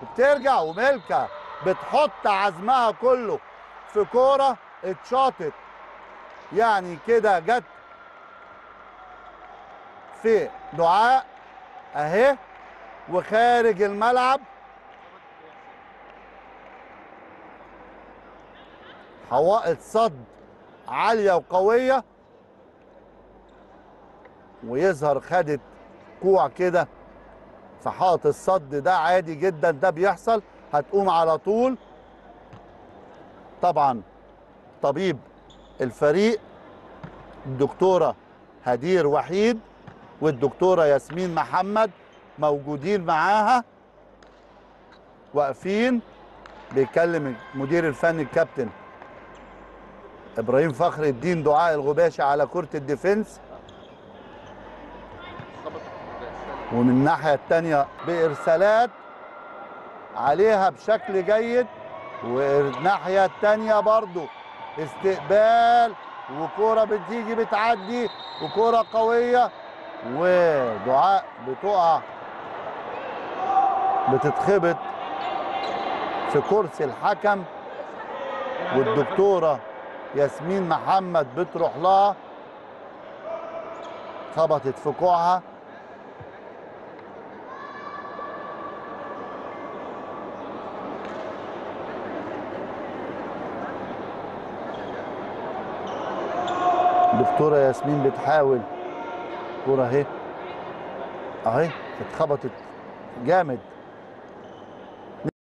وبترجع وملكه بتحط عزمها كله في كوره اتشاطت يعني كده جت في دعاء اهي وخارج الملعب حوائط صد عاليه وقويه ويظهر خدت كوع كده في حائط الصد ده عادي جدا ده بيحصل هتقوم على طول طبعا طبيب الفريق الدكتوره هدير وحيد والدكتوره ياسمين محمد موجودين معاها واقفين بيتكلم المدير الفني الكابتن ابراهيم فخر الدين دعاء الغباشي على كره الديفنس ومن الناحيه الثانيه بارسالات عليها بشكل جيد والناحيه الثانيه برضو استقبال وكوره بتيجي بتعدي وكوره قويه ودعاء بتقع بتتخبط في كرسي الحكم والدكتوره ياسمين محمد بتروح لها خبطت في كوعها الدكتوره ياسمين بتحاول كوره اهي اهي اتخبطت جامد